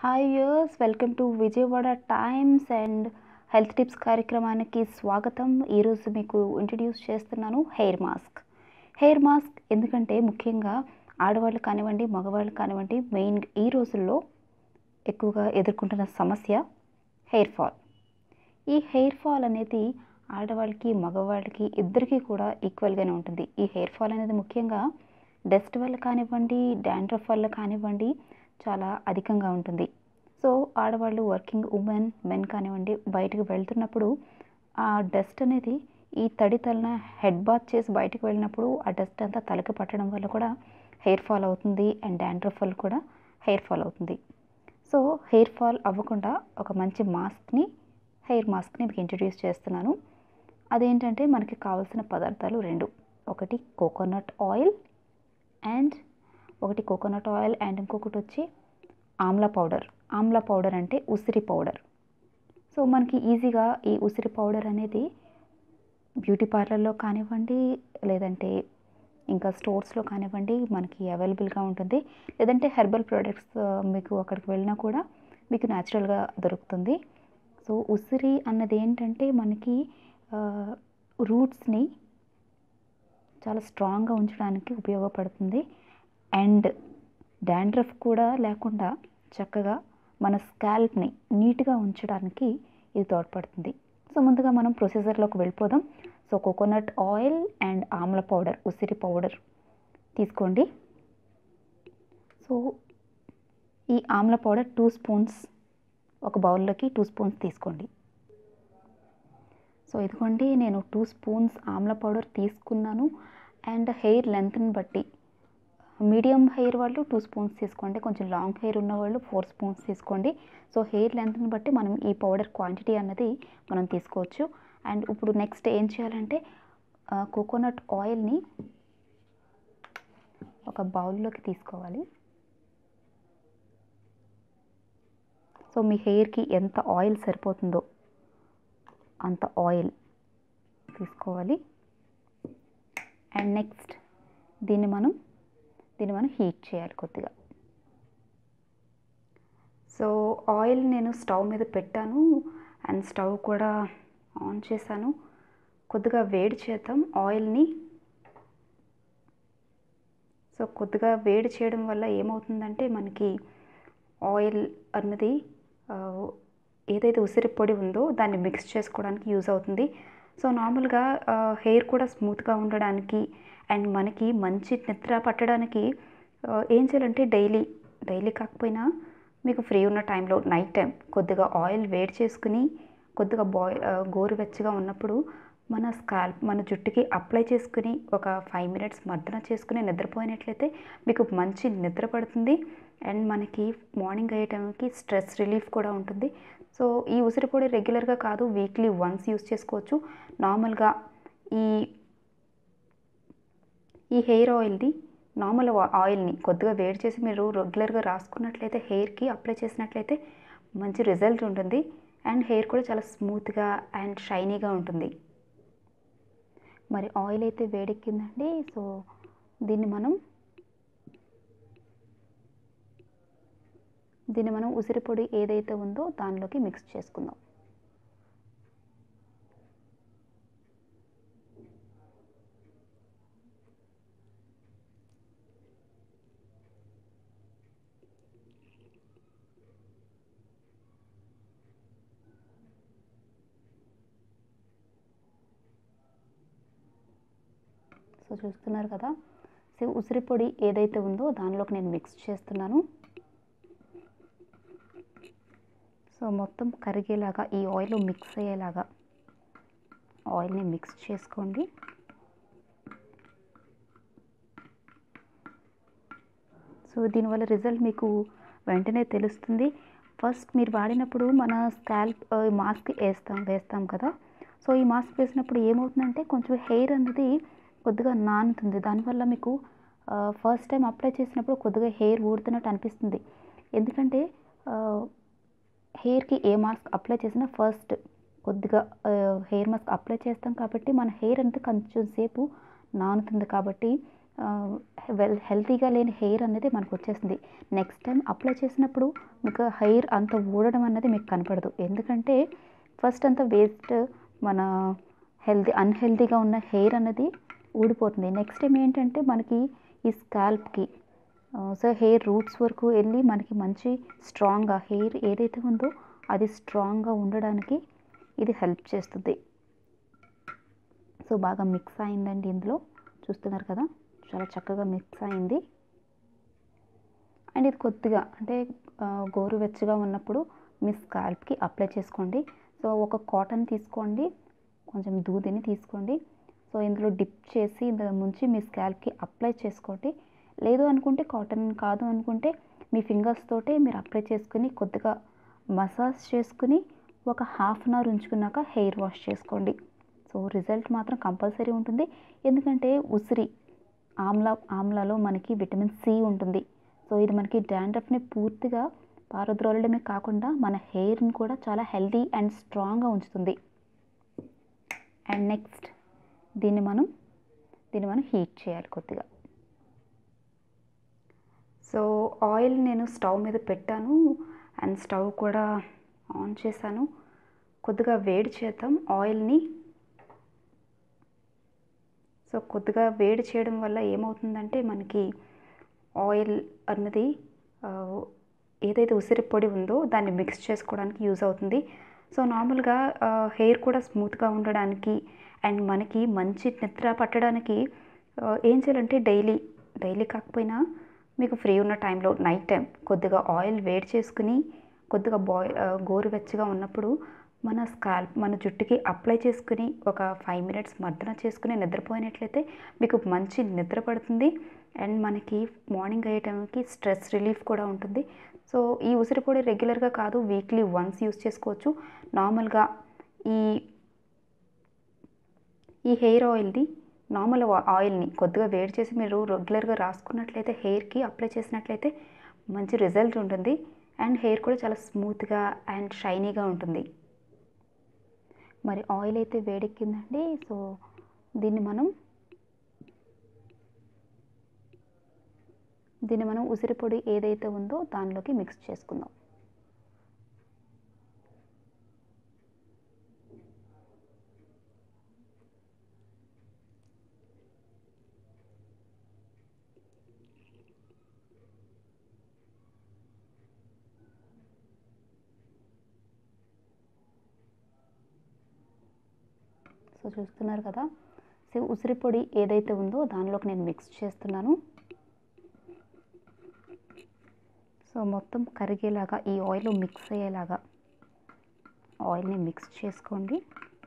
hi viewers welcome to Vijayawada times and health tips కార్యక్రమానికి స్వాగతం ఈరోజు మీకు ఇంట్రడ్యూస్ చేస్తున్నాను హెయిర్ మాస్క్ హెయిర్ మాస్క్ ఎందుకంటే ముఖ్యంగా ఆడవాళ్ళు కానివ్వండి మగవాళ్ళు కానివ్వండి మెయిన్ ఈ రోజుల్లో ఎక్కువగా ఎదుర్కొంటున్న సమస్య హెయిర్ ఫాల్ ఈ హెయిర్ ఫాల్ అనేది ఆడవాళ్ళకి మగవాళ్ళకి ఇద్దరికీ కూడా ఈక్వల్గానే ఉంటుంది ఈ హెయిర్ ఫాల్ అనేది ముఖ్యంగా డస్ట్ వల్ల కానివ్వండి డాండ్రఫ్ వల్ల కానివ్వండి చాలా అధికంగా ఉంటుంది సో ఆడవాళ్ళు వర్కింగ్ ఉమెన్ మెన్ కానివ్వండి బయటకు వెళ్తున్నప్పుడు ఆ డస్ట్ అనేది ఈ తడి తలన హెడ్ బాత్ చేసి బయటకు వెళ్ళినప్పుడు ఆ డస్ట్ అంతా తలకి పట్టడం వల్ల కూడా హెయిర్ ఫాల్ అవుతుంది అండ్ డాండ్రఫ్ వల్ల కూడా హెయిర్ ఫాల్ అవుతుంది సో హెయిర్ ఫాల్ అవ్వకుండా ఒక మంచి మాస్క్ని హెయిర్ మాస్క్ని మీకు ఇంట్రడ్యూస్ చేస్తున్నాను అదేంటంటే మనకి కావాల్సిన పదార్థాలు రెండు ఒకటి కోకోనట్ ఆయిల్ అండ్ ఒకటి కోకోనట్ ఆయిల్ అండ్ ఇంకొకటి వచ్చి ఆమ్లా పౌడర్ ఆమ్లా పౌడర్ అంటే ఉసిరి పౌడర్ సో మనకి ఈజీగా ఈ ఉసిరి పౌడర్ అనేది బ్యూటీ పార్లర్లో కానివ్వండి లేదంటే ఇంకా స్టోర్స్లో కానివ్వండి మనకి అవైలబుల్గా ఉంటుంది లేదంటే హెర్బల్ ప్రోడక్ట్స్ మీకు అక్కడికి వెళ్ళినా కూడా మీకు న్యాచురల్గా దొరుకుతుంది సో ఉసిరి అన్నది ఏంటంటే మనకి రూట్స్ని చాలా స్ట్రాంగ్గా ఉంచడానికి ఉపయోగపడుతుంది అండ్ డాండ్రఫ్ కూడా లేకుండా చక్కగా మన స్కాల్ప్ని నీట్గా ఉంచడానికి ఇది తోడ్పడుతుంది సో ముందుగా మనం ప్రొసీజర్లోకి వెళ్ళిపోదాం so coconut oil and amla powder ఉసిరి పౌడర్ తీసుకోండి సో ఈ ఆమ్ల పౌడర్ టూ స్పూన్స్ ఒక బౌల్లోకి టూ స్పూన్స్ తీసుకోండి సో ఇదిగోండి నేను టూ స్పూన్స్ ఆమ్ల పౌడర్ తీసుకున్నాను అండ్ హెయిర్ లెంత్ని బట్టి మీడియం హెయిర్ వాళ్ళు టూ స్పూన్స్ తీసుకోండి కొంచెం లాంగ్ హెయిర్ ఉన్న వాళ్ళు ఫోర్ స్పూన్స్ తీసుకోండి సో హెయిర్ లెంత్ని బట్టి మనం ఈ పౌడర్ క్వాంటిటీ అన్నది మనం తీసుకోవచ్చు అండ్ ఇప్పుడు నెక్స్ట్ ఏం చేయాలంటే కోకోనట్ ఆయిల్ని ఒక బౌల్లోకి తీసుకోవాలి సో మీ హెయిర్కి ఎంత ఆయిల్ సరిపోతుందో అంత ఆయిల్ తీసుకోవాలి అండ్ నెక్స్ట్ దీన్ని మనం దీన్ని మనం హీట్ చేయాలి కొద్దిగా సో ఆయిల్ నేను స్టవ్ మీద పెట్టాను అండ్ స్టవ్ కూడా ఆన్ చేశాను కొద్దిగా వేడి చేద్దాం ఆయిల్ని సో కొద్దిగా వేడి చేయడం వల్ల ఏమవుతుందంటే మనకి ఆయిల్ అన్నది ఏదైతే ఉసిరి పొడి ఉందో దాన్ని మిక్స్ చేసుకోవడానికి యూజ్ అవుతుంది సో నార్మల్గా హెయిర్ కూడా స్మూత్గా ఉండడానికి అండ్ మనకి మంచి నిద్ర పట్టడానికి ఏం చేయాలంటే డైలీ డైలీ కాకపోయినా మీకు ఫ్రీ ఉన్న టైంలో నైట్ టైం కొద్దిగా ఆయిల్ వేడి చేసుకుని కొద్దిగా బాయ్ గోరువెచ్చగా ఉన్నప్పుడు మన స్కాల్ప్ మన జుట్టుకి అప్లై చేసుకుని ఒక ఫైవ్ మినిట్స్ మర్దన చేసుకుని నిద్రపోయినట్లయితే మీకు మంచి నిద్ర పడుతుంది అండ్ మనకి మార్నింగ్ అయ్యే టైంకి స్ట్రెస్ రిలీఫ్ కూడా ఉంటుంది సో ఈ ఉసిరి పొడి రెగ్యులర్గా కాదు వీక్లీ వన్స్ యూస్ చేసుకోవచ్చు నార్మల్గా ఈ ఈ హెయిర్ ఆయిల్ని నార్మల్ ఆయిల్ని కొద్దిగా వేడి చేసి మీరు రెగ్యులర్గా రాసుకున్నట్లయితే హెయిర్కి అప్లై చేసినట్లయితే మంచి రిజల్ట్ ఉంటుంది అండ్ హెయిర్ కూడా చాలా స్మూత్గా అండ్ షైనీగా ఉంటుంది మరి ఆయిల్ అయితే వేడెక్కిందండి సో దీన్ని మనం దీన్ని మనం ఉసిరి పొడి ఏదైతే ఉందో దానిలోకి మిక్స్ చేసుకుందాం సో చూస్తున్నారు కదా సో ఉసిరి పొడి ఏదైతే ఉందో దానిలోకి నేను మిక్స్ చేస్తున్నాను సో మొత్తం కరిగేలాగా ఈ ఆయిల్ మిక్స్ అయ్యేలాగా ఆయిల్ని మిక్స్ చేసుకోండి సో దీనివల్ల రిజల్ట్ మీకు వెంటనే తెలుస్తుంది ఫస్ట్ మీరు వాడినప్పుడు మన స్కాల్ప్ మాస్క్ వేస్తాం వేస్తాం కదా సో ఈ మాస్క్ వేసినప్పుడు ఏమవుతుందంటే కొంచెం హెయిర్ అనేది కొద్దిగా నానుతుంది దానివల్ల మీకు ఫస్ట్ టైం అప్లై చేసినప్పుడు కొద్దిగా హెయిర్ ఊడుతున్నట్టు అనిపిస్తుంది ఎందుకంటే హెయిర్కి ఏ మాస్క్ అప్లై చేసినా ఫస్ట్ కొద్దిగా హెయిర్ మాస్క్ అప్లై చేస్తాం కాబట్టి మన హెయిర్ అంతా కొంచెం సేపు నానుతుంది కాబట్టి వెల్ హెల్తీగా లేని హెయిర్ అనేది మనకు వచ్చేసింది నెక్స్ట్ టైం అప్లై చేసినప్పుడు మీకు హెయిర్ అంత ఊడడం అనేది మీకు కనపడదు ఎందుకంటే ఫస్ట్ అంతా వేస్ట్ మన హెల్తీ అన్హెల్తీగా ఉన్న హెయిర్ అనేది ఊడిపోతుంది నెక్స్ట్ టైం ఏంటంటే మనకి ఈ స్కాల్ప్కి సో హెయిర్ రూట్స్ వరకు వెళ్ళి మనకి మంచి స్ట్రాంగ్గా హెయిర్ ఏదైతే ఉందో అది స్ట్రాంగ్గా ఉండడానికి ఇది హెల్ప్ చేస్తుంది సో బాగా మిక్స్ అయిందండి ఇందులో చూస్తున్నారు కదా చాలా చక్కగా మిక్స్ అయింది అండ్ ఇది కొద్దిగా అంటే గోరువెచ్చగా ఉన్నప్పుడు మీ స్కాల్ప్కి అప్లై చేసుకోండి సో ఒక కాటన్ తీసుకోండి కొంచెం దూదిని తీసుకోండి సో ఇందులో డిప్ చేసి ఇందులో ముంచి మీ స్కాల్ప్కి అప్లై చేసుకోండి లేదు అనుకుంటే కాటన్ కాదు అనుకుంటే మీ ఫింగర్స్ తోటే మీరు అప్లై చేసుకుని కొద్దిగా మసాజ్ చేసుకుని ఒక హాఫ్ అన్ అవర్ ఉంచుకున్నాక హెయిర్ వాష్ చేసుకోండి సో రిజల్ట్ మాత్రం కంపల్సరీ ఉంటుంది ఎందుకంటే ఉసిరి ఆమ్లా ఆమ్లాలో మనకి విటమిన్ సి ఉంటుంది సో ఇది మనకి డాండ్రఫ్ని పూర్తిగా పారద్రోలడమే కాకుండా మన హెయిర్ని కూడా చాలా హెల్దీ అండ్ స్ట్రాంగ్గా ఉంచుతుంది అండ్ నెక్స్ట్ దీన్ని మనం దీన్ని మనం హీట్ చేయాలి కొద్దిగా సో ఆయిల్ నేను స్టవ్ మీద పెట్టాను అండ్ స్టవ్ కూడా ఆన్ చేశాను కొద్దిగా వేడి చేద్దాం ఆయిల్ని సో కొద్దిగా వేడి చేయడం వల్ల ఏమవుతుందంటే మనకి ఆయిల్ అన్నది ఏదైతే ఉసిరి పొడి ఉందో దాన్ని మిక్స్ చేసుకోవడానికి యూజ్ అవుతుంది సో నార్మల్గా హెయిర్ కూడా స్మూత్గా ఉండడానికి అండ్ మనకి మంచి నిద్ర పట్టడానికి ఏం చేయాలంటే డైలీ డైలీ కాకపోయినా మీకు ఫ్రీ ఉన్న టైంలో నైట్ టైం కొద్దిగా ఆయిల్ వేడి చేసుకుని కొద్దిగా బాయ్ గోరువెచ్చగా ఉన్నప్పుడు మన స్కాల్ప్ మన జుట్టుకి అప్లై చేసుకుని ఒక ఫైవ్ మినిట్స్ మర్దన చేసుకుని నిద్రపోయినట్లయితే మీకు మంచి నిద్ర పడుతుంది అండ్ మనకి మార్నింగ్ అయ్యే టైంకి స్ట్రెస్ రిలీఫ్ కూడా ఉంటుంది సో ఈ ఉసిరి పొడి రెగ్యులర్గా కాదు వీక్లీ వన్స్ యూస్ చేసుకోవచ్చు నార్మల్గా ఈ ఈ హెయిర్ ఆయిల్ది నార్మల్ ఆయిల్ని కొద్దిగా వేడి చేసి మీరు రెగ్యులర్గా రాసుకున్నట్లయితే హెయిర్కి అప్లై చేసినట్లయితే మంచి రిజల్ట్ ఉంటుంది అండ్ హెయిర్ కూడా చాలా స్మూత్గా అండ్ షైనీగా ఉంటుంది మరి ఆయిల్ అయితే వేడెక్కిందండి సో దీన్ని మనం దీన్ని మనం ఉసిరి పొడి ఏదైతే ఉందో దానిలోకి మిక్స్ చేసుకుందాం సో చూస్తున్నారు కదా సో ఉసిరి పొడి ఏదైతే ఉందో దానిలోకి నేను మిక్స్ చేస్తున్నాను సో మొత్తం కరిగేలాగా ఈ ఆయిల్ మిక్స్ అయ్యేలాగా ఆయిల్ని మిక్స్ చేసుకోండి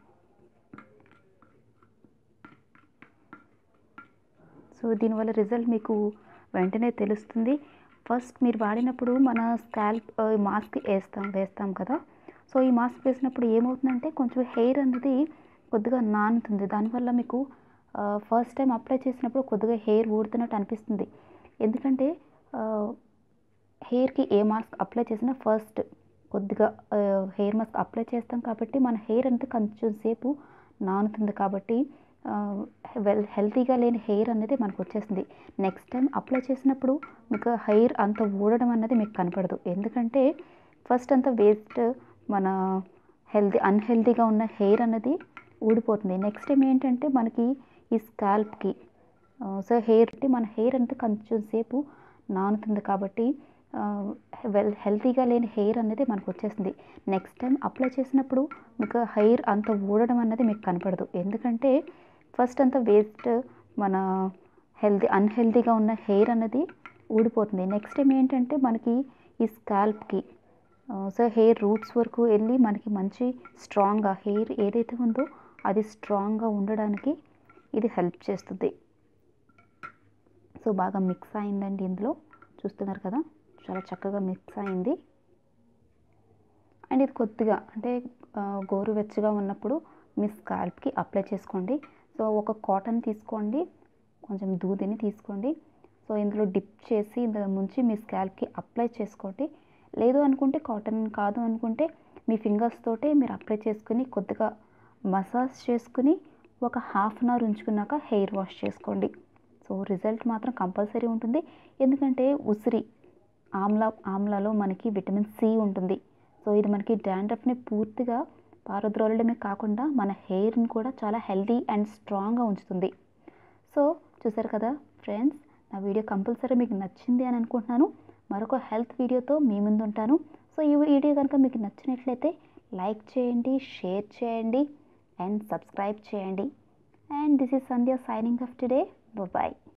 సో దీనివల్ల రిజల్ట్ మీకు వెంటనే తెలుస్తుంది ఫస్ట్ మీరు వాడినప్పుడు మన స్కాల్ప్ మాస్క్ వేస్తాం వేస్తాం కదా సో ఈ మాస్క్ వేసినప్పుడు ఏమవుతుందంటే కొంచెం హెయిర్ అనేది కొద్దిగా నానుతుంది దానివల్ల మీకు ఫస్ట్ టైం అప్లై చేసినప్పుడు కొద్దిగా హెయిర్ ఊడుతున్నట్టు అనిపిస్తుంది ఎందుకంటే హెయిర్కి ఏ మాస్క్ అప్లై చేసినా ఫస్ట్ కొద్దిగా హెయిర్ మాస్క్ అప్లై చేస్తాం కాబట్టి మన హెయిర్ అంతా కొంచెం సేపు నానుతుంది కాబట్టి వెల్ హెల్తీగా లేని హెయిర్ అనేది మనకు వచ్చేసింది నెక్స్ట్ టైం అప్లై చేసినప్పుడు మీకు హెయిర్ అంత ఊడడం అనేది మీకు కనపడదు ఎందుకంటే ఫస్ట్ అంతా వేస్ట్ మన హెల్తీ అన్హెల్తీగా ఉన్న హెయిర్ అనేది ఊడిపోతుంది నెక్స్ట్ టైం ఏంటంటే మనకి ఈ స్కాల్ప్కి సో హెయిర్ మన హెయిర్ అంతా కొంచెం సేపు నానుతుంది కాబట్టి వెల్ హెల్తీగా లేని హెయిర్ అనేది మనకు వచ్చేసింది నెక్స్ట్ టైం అప్లై చేసినప్పుడు మీకు హెయిర్ అంత ఊడడం అనేది మీకు కనపడదు ఎందుకంటే ఫస్ట్ అంతా వేస్ట్ మన హెల్తీ అన్హెల్తీగా ఉన్న హెయిర్ అనేది ఊడిపోతుంది నెక్స్ట్ టైం ఏంటంటే మనకి ఈ స్కాల్ప్కి సో హెయిర్ రూట్స్ వరకు వెళ్ళి మనకి మంచి స్ట్రాంగ్గా హెయిర్ ఏదైతే ఉందో అది స్ట్రాంగ్గా ఉండడానికి ఇది హెల్ప్ చేస్తుంది సో బాగా మిక్స్ అయిందండి ఇందులో చూస్తున్నారు కదా చాలా చక్కగా మిక్స్ అయింది అండ్ ఇది కొద్దిగా అంటే గోరువెచ్చగా ఉన్నప్పుడు మీ స్కాల్ప్కి అప్లై చేసుకోండి సో ఒక కాటన్ తీసుకోండి కొంచెం దూదిని తీసుకోండి సో ఇందులో డిప్ చేసి ఇందులో ముంచి మీ స్కాల్ప్కి అప్లై చేసుకోండి లేదు అనుకుంటే కాటన్ కాదు అనుకుంటే మీ ఫింగర్స్ తోటే మీరు అప్లై చేసుకుని కొద్దిగా మసాజ్ చేసుకుని ఒక హాఫ్ అన్ అవర్ ఉంచుకున్నాక హెయిర్ వాష్ చేసుకోండి సో సో రిజల్ట్ మాత్రం కంపల్సరీ ఉంటుంది ఎందుకంటే ఉసిరి ఆమ్లా ఆమ్లాలో మనకి విటమిన్ సి ఉంటుంది సో ఇది మనకి డాండ్రఫ్ని పూర్తిగా పారద్రోలడమే కాకుండా మన హెయిర్ని కూడా చాలా హెల్దీ అండ్ స్ట్రాంగ్గా ఉంచుతుంది సో చూసారు కదా ఫ్రెండ్స్ నా వీడియో కంపల్సరీ మీకు నచ్చింది అని అనుకుంటున్నాను మరొక హెల్త్ వీడియోతో మీ ముందు ఉంటాను సో ఈ వీడియో కనుక మీకు నచ్చినట్లయితే లైక్ చేయండి షేర్ చేయండి అండ్ సబ్స్క్రైబ్ చేయండి and this is Sandhya signing off today bye